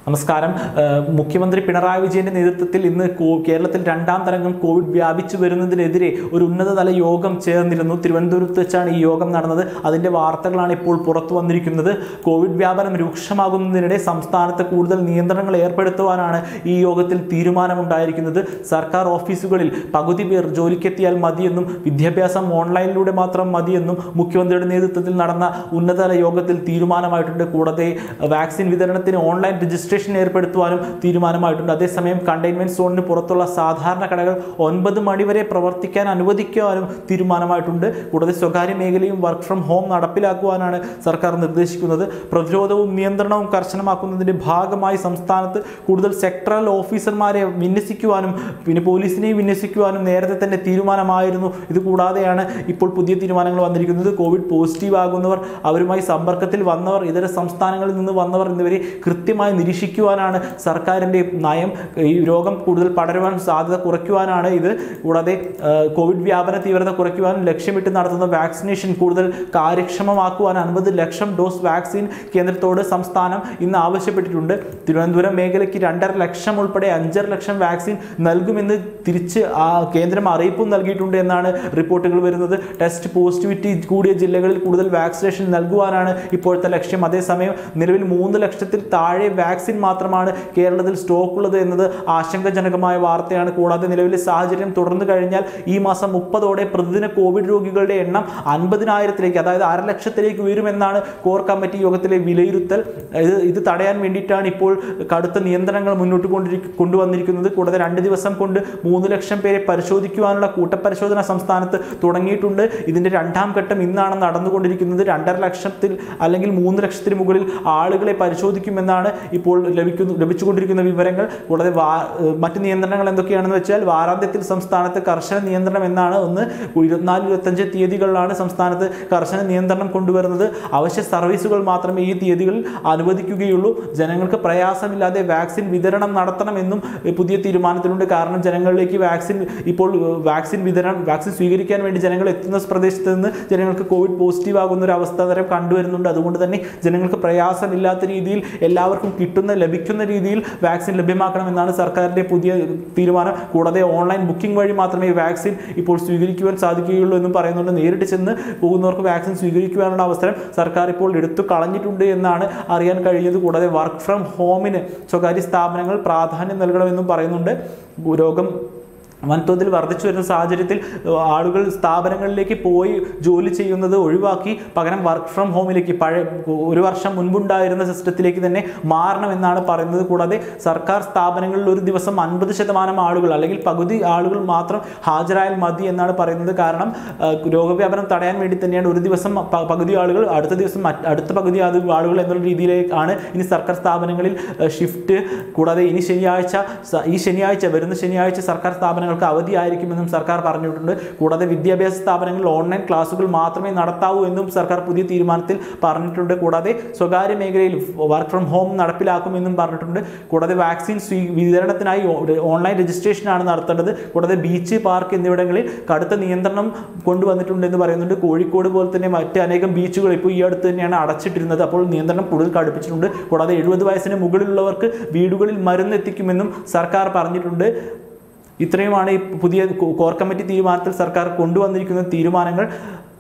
നമസ്കാരം ഏഹ് മുഖ്യമന്ത്രി പിണറായി വിജയന്റെ നേതൃത്വത്തിൽ ഇന്ന് കോ- കേരളത്തിൽ രണ്ടാം തരംഗം കോവിഡ് വ്യാപിച്ചു വരുന്നതിനെതിരെ ഒരു ഉന്നതതല യോഗം ചേർന്നിരുന്നു തിരുവനന്തപുരത്ത് വെച്ചാണ് ഈ യോഗം നടന്നത് അതിന്റെ വാർത്തകളാണ് ഇപ്പോൾ പുറത്തു വന്നിരിക്കുന്നത് കോവിഡ് വ്യാപനം രൂക്ഷമാകുന്നതിനിടെ സംസ്ഥാനത്ത് കൂടുതൽ നിയന്ത്രണങ്ങൾ ഏർപ്പെടുത്തുവാനാണ് ഈ യോഗത്തിൽ തീരുമാനമുണ്ടായിരിക്കുന്നത് സർക്കാർ ഓഫീസുകളിൽ പകുതി പേർ ജോലിക്കെത്തിയാൽ മതിയെന്നും വിദ്യാഭ്യാസം ഓൺലൈനിലൂടെ മാത്രം മതിയെന്നും മുഖ്യമന്ത്രിയുടെ നേതൃത്വത്തിൽ നടന്ന ഉന്നതതല യോഗത്തിൽ തീരുമാനമായിട്ടുണ്ട് കൂടാതെ വാക്സിൻ വിതരണത്തിന് ഓൺലൈൻ രജിസ്ട്രേഷൻ ഏർപ്പെടുത്തുവാനും തീരുമാനമായിട്ടുണ്ട് അതേസമയം കണ്ടെയ്ൻമെന്റ് സോണിന് പുറത്തുള്ള സാധാരണ കടകൾ ഒൻപത് മണിവരെ പ്രവർത്തിക്കാൻ അനുവദിക്കുവാനും തീരുമാനമായിട്ടുണ്ട് കൂടാതെ സ്വകാര്യ മേഖലയും വർക്ക് ഫ്രം ഹോം നടപ്പിലാക്കുവാനാണ് സർക്കാർ നിർദ്ദേശിക്കുന്നത് പ്രതിരോധവും നിയന്ത്രണവും കർശനമാക്കുന്നതിന്റെ ഭാഗമായി സംസ്ഥാനത്ത് കൂടുതൽ സെക്ടറൽ ഓഫീസർമാരെ വിന്യസിക്കുവാനും പിന്നെ പോലീസിനെയും വിന്യസിക്കുവാനും നേരത്തെ തന്നെ തീരുമാനമായിരുന്നു ഇത് കൂടാതെയാണ് ഇപ്പോൾ പുതിയ തീരുമാനങ്ങൾ വന്നിരിക്കുന്നത് കോവിഡ് പോസിറ്റീവ് ആകുന്നവർ അവരുമായി സമ്പർക്കത്തിൽ വന്നവർ ഇതര സംസ്ഥാനങ്ങളിൽ നിന്ന് വന്നവർ എന്നിവരെ കൃത്യമായി നിരീക്ഷിക്കുവാനാണ് സർക്കാരിൻ്റെ നയം ഈ രോഗം കൂടുതൽ പടരുവാൻ സാധ്യത കുറയ്ക്കുവാനാണ് ഇത് കൂടാതെ ആ, കോവിഡ് വ്യാപന തീവ്രത കുറയ്ക്കുവാൻ ലക്ഷ്യമിട്ട് നടത്തുന്ന വാക്സിനേഷൻ കൂടുതൽ കാര്യക്ഷമമാക്കുവാൻ അൻപത് ലക്ഷം ഡോസ് വാക്സിൻ കേന്ദ്രത്തോട് സംസ്ഥാനം ഇന്ന് ആവശ്യപ്പെട്ടിട്ടുണ്ട് തിരുവനന്തപുരം മേഖലയ്ക്ക് രണ്ടര ലക്ഷം ഉൾപ്പെടെ അഞ്ചര ലക്ഷം വാക്സിൻ നൽകുമെന്ന് തിരിച്ച് ആ കേന്ദ്രം അറിയിപ്പും നൽകിയിട്ടുണ്ട് എന്നാണ് റിപ്പോർട്ടുകൾ വരുന്നത് ടെസ്റ്റ് പോസിറ്റിവിറ്റി കൂടിയ ജില്ലകളിൽ കൂടുതൽ വാക്സിനേഷൻ നൽകുവാനാണ് ഇപ്പോഴത്തെ ലക്ഷ്യം അതേസമയം നിലവിൽ മൂന്ന് ലക്ഷത്തിൽ താഴെ വാക്സിൻ മാത്രമാണ് കേരളത്തിൽ സ്റ്റോക്ക് ഉള്ളത് എന്നത് ആശങ്കജനകമായ വാർത്തയാണ് കൂടാതെ നിലവിലെ സാഹചര്യം തുടർന്നു കഴിഞ്ഞാൽ ഈ മാസം മുപ്പതോടെ പ്രതിദിന കോവിഡ് രോഗികളുടെ എണ്ണം അൻപതിനായിരത്തിലേക്ക് അതായത് അര ലക്ഷത്തിലേക്ക് ഉയരുമെന്നാണ് കോർ കമ്മിറ്റി യോഗത്തിലെ വിലയിരുത്തൽ ഇത് ഇത് തടയാൻ വേണ്ടിയിട്ടാണ് ഇപ്പോൾ കടുത്ത നിയന്ത്രണങ്ങൾ മുന്നോട്ട് കൊണ്ടിരി കൊണ്ടുവന്നിരിക്കുന്നത് കൂടാതെ രണ്ട് ദിവസം കൊണ്ട് മൂന്ന് ലക്ഷം പേരെ പരിശോധിക്കുവാനുള്ള കൂട്ടപരിശോധന സംസ്ഥാനത്ത് തുടങ്ങിയിട്ടുണ്ട് ഇതിന്റെ രണ്ടാം ഘട്ടം ഇന്നാണ് നടന്നുകൊണ്ടിരിക്കുന്നത് രണ്ടര ലക്ഷത്തിൽ അല്ലെങ്കിൽ മൂന്ന് ലക്ഷത്തിന് മുകളിൽ ആളുകളെ പരിശോധിക്കുമെന്നാണ് ഇപ്പോൾ ലഭിക്കുന്നു ലഭിച്ചുകൊണ്ടിരിക്കുന്ന വിവരങ്ങൾ കൂടാതെ വാ ഏഹ് മറ്റ് നിയന്ത്രണങ്ങൾ എന്തൊക്കെയാണെന്ന് വെച്ചാൽ വാരാന്ത്യത്തിൽ സംസ്ഥാനത്ത് കർശന നിയന്ത്രണം എന്നാണ് ഒന്ന് ഇരുപത്തിനാല് ഇരുപത്തഞ്ച് തീയതികളിലാണ് സംസ്ഥാനത്ത് കർശന നിയന്ത്രണം കൊണ്ടുവരുന്നത് അവശ്യ സർവീസുകൾ മാത്രമേ ഈ തീയതികളിൽ അനുവദിക്കുകയുള്ളൂ ജനങ്ങൾക്ക് പ്രയാസമില്ലാതെ വാക്സിൻ വിതരണം നടത്തണമെന്നും ഏഹ് പുതിയ തീരുമാനത്തിലുണ്ട് കാരണം ജനങ്ങളിലേക്ക് വാക്സിൻ ഇപ്പോൾ ഏഹ് വാക്സിൻ വിതരണം വാക്സിൻ സ്വീകരിക്കാൻ വേണ്ടി ജനങ്ങൾ എത്തുന്ന പ്രദേശത്ത് നിന്ന് ജനങ്ങൾക്ക് കോവിഡ് പോസിറ്റീവ് ആകുന്ന ഒരു അവസ്ഥ തരം കണ്ടുവരുന്നുണ്ട് അതുകൊണ്ട് തന്നെ ജനങ്ങൾക്ക് പ്രയാസമില്ലാത്ത രീതിയിൽ എല്ലാവർക്കും കിട്ടുന്ന ലഭിക്കുന്ന രീതിയിൽ വാക്സിൻ ലഭ്യമാക്കണമെന്നാണ് സർക്കാരിൻ്റെ പുതിയ തീരുമാനം കൂടാതെ ഓൺലൈൻ ബുക്കിംഗ് വഴി മാത്രമേ വാക്സിൻ ഇപ്പോൾ സ്വീകരിക്കുവാൻ സാധിക്കുകയുള്ളൂ എന്നും പറയുന്നുണ്ട് നേരിട്ട് ചെന്ന് പോകുന്നവർക്ക് വാക്സിൻ സ്വീകരിക്കുവാനുള്ള അവസരം സർക്കാർ ഇപ്പോൾ എടുത്തു കളഞ്ഞിട്ടുണ്ട് എന്നാണ് അറിയാൻ കഴിയുന്നത് കൂടാതെ വർക്ക് ഫ്രം ഹോമിന് സ്വകാര്യ സ്ഥാപനങ്ങൾ പ്രാധാന്യം നൽകണമെന്നും പറയുന്നുണ്ട് രോഗം വൻതോതിൽ വർദ്ധിച്ചു വരുന്ന സാഹചര്യത്തിൽ ഏഹ്, ആളുകൾ സ്ഥാപനങ്ങളിലേക്ക് പോയി ജോലി ചെയ്യുന്നത് ഒഴിവാക്കി പകരം വർക്ക് ഫ്രം ഹോമിലേക്ക് പഴയ ഒരു വർഷം മുൻപുണ്ടായിരുന്ന സിസ്റ്റത്തിലേക്ക് തന്നെ മാറണമെന്നാണ് പറയുന്നത് കൂടാതെ സർക്കാർ സ്ഥാപനങ്ങളിൽ ഒരു ദിവസം അൻപത് ശതമാനം ആളുകൾ അല്ലെങ്കിൽ പകുതി ആളുകൾ മാത്രം ഹാജരായാൽ മതി എന്നാണ് പറയുന്നത് കാരണം ഏഹ്, രോഗവ്യാപനം തടയാൻ വേണ്ടി തന്നെയാണ് ഒരു ദിവസം പ- പകുതി ആളുകൾ അടുത്ത ദിവസം മറ്റ് അടുത്ത പകുതി ആളു- ആളുകൾ എന്നുള്ള രീതിയിലേക്കാണ് ഇനി സർക്കാർ സ്ഥാപനങ്ങളിൽ ഏഹ്, ഷിഫ്റ്റ് കൂടാതെ ഇനി ശനിയാഴ്ച സ- ഈ ശനിയാഴ്ച വരുന്ന ശനിയാഴ്ച സർക്കാർ സ്ഥാപനങ്ങൾക്ക് അവധിയായിരിക്കുമെന്നും സർക്കാർ പറഞ്ഞിട്ടുണ്ട് കൂടാതെ വിദ്യാഭ്യാസ സ്ഥാപനങ്ങളിൽ ഓൺലൈൻ ക്ലാസുകൾ മാത്രമേ നടത്താവൂ എന്നും സർക്കാർ പുതിയ തീരുമാനത്തിൽ പറഞ്ഞിട്ടുണ്ട് കൂടാതെ സ്വകാര്യ മേഖലയിൽ വർക്ക് ഫ്രം ഹോം നടപ്പിലാക്കുമെന്നും പറഞ്ഞിട്ടുണ്ട് കൂടാതെ വാക്സിൻ സ്വീ വിതരണത്തിനായി ഓ- ഓൺലൈൻ രജിസ്ട്രേഷനാണ് നടത്തേണ്ടത് കൂടാതെ ബീച്ച് പാർക്ക് എന്നിവിടങ്ങളിൽ കടുത്ത നിയന്ത്രണം കൊണ്ടുവന്നിട്ടുണ്ട് എന്ന് പറയുന്നുണ്ട് കോഴിക്കോട് പോലെ തന്നെ മറ്റ് അനേകം ബീച്ചുകൾ ഇപ്പോൾ ഈ അടുത്ത് തന്നെയാണ് അടച്ചിട്ടിരുന്നത് അപ്പോൾ നിയന്ത്രണം കൂടുതൽ കടുപ്പിച്ചിട്ടുണ്ട് കൂടാതെ എഴുപത് വയസ്സിന് മുകളിലുള്ളവർക്ക് വീടുകളിൽ മരുന്ന് എത്തിക്കുമെന്നും സർക്കാർ പറഞ്ഞിട്ടുണ്ട് ഇത്രയുമാണ് ഈ പുതിയ കോ- കോർ കമ്മിറ്റി തീരുമാനത്തിൽ സർക്കാർ കൊണ്ടുവന്നിരിക്കുന്ന തീരുമാനങ്ങൾ